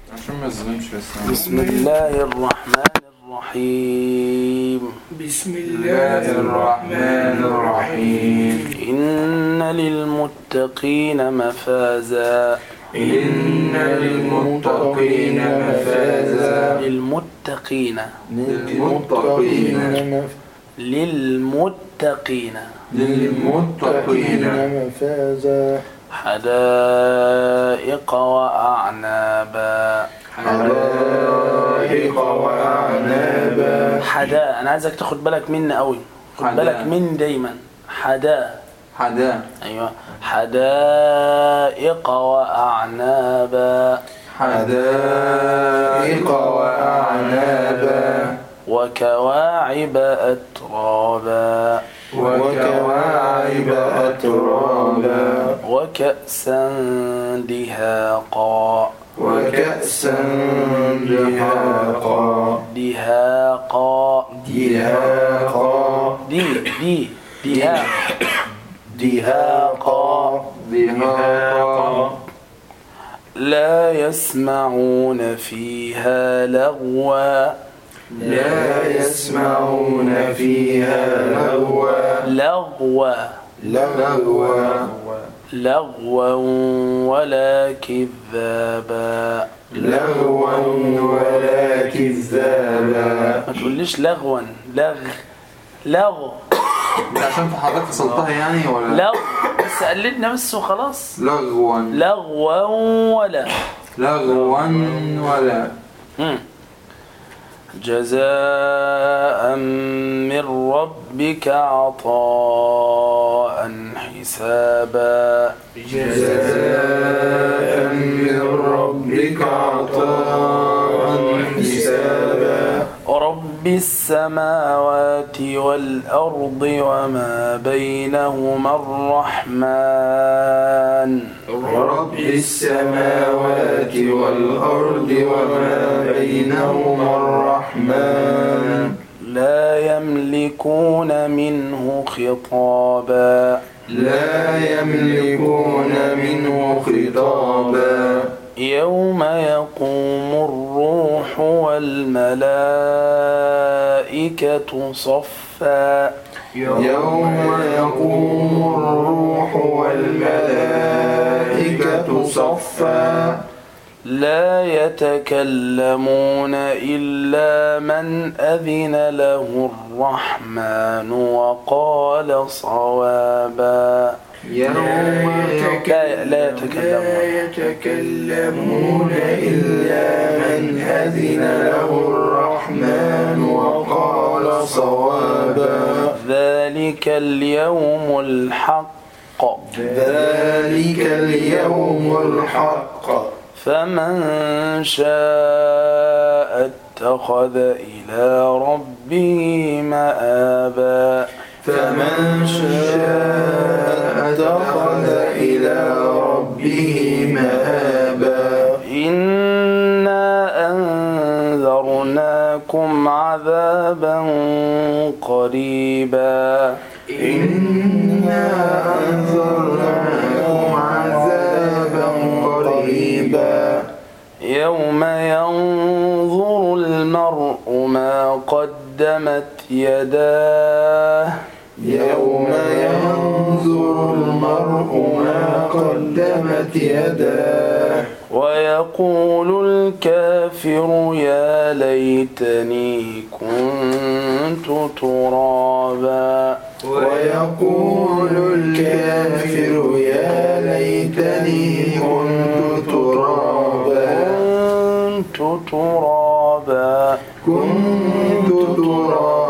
عشان ما يظلمش بس بسم الله الرحمن الرحيم بسم الله الرحمن الرحيم إن للمتقين مفازا إن للمتقين مفازا للمتقين للمتقين للمتقين للمتقين مفازا حدائق وأعنابا حدائق وأعنابا حدا أنا عايزك تاخد بالك مني قوي خد حدا. بالك مني دايما حدا حدا أيوة حدائق وأعنابا حدائق وأعنابا وكواعب أترابا وكواعب أترابا وكأسا دهاقا وكأسا دهاقا دهاقا دهاقا دي دي دهاق دهاقا دهاقا لا يسمعون فيها لغوا لا يسمعون فيها لغوا لغوا لغوا لغوا ولا كذابا لغوا ولا كذابا ما تقوليش لغوا لغ لغو عشان حضرتك فصلتها يعني ولا لغو بس قلدنا بس وخلاص لغوا لغوا ولا لغوا ولا مم. جزاء من ربك عطاء حسابا جزاء من ربك عطاء حسابا رب السماوات والأرض وما بينهما الرحمن رب السماوات والأرض وما بينهما الرحمن لا يملكون منه خطابا لا يملكون منه خطابا يوم يقوم الروح والملائكة صفا يوم يقوم الروح والملائكة صفا لا يتكلمون إلا من أذن له الرحمن وقال صوابا يوم لا, لا يتكلمون يتكلمون إلا من أذن له الرحمن وقال صوابا ذلك اليوم الحق ذلك اليوم الحق فمن شاء اتخذ إلى ربه مآبا فمن شاء اتخذ إلى ربه مآبا إنا أنذرناكم عذابا قريبا إنا أنذرناكم عذابا قريبا يوم ينظر المرء ما قدمت يداه يوم ينظر المرء ما قدمت يداه ويقول الكافر يا ليتني كنت ترابا ويقول الكافر يا ليتني كنت ترابا كنت ترابا كنت ترابا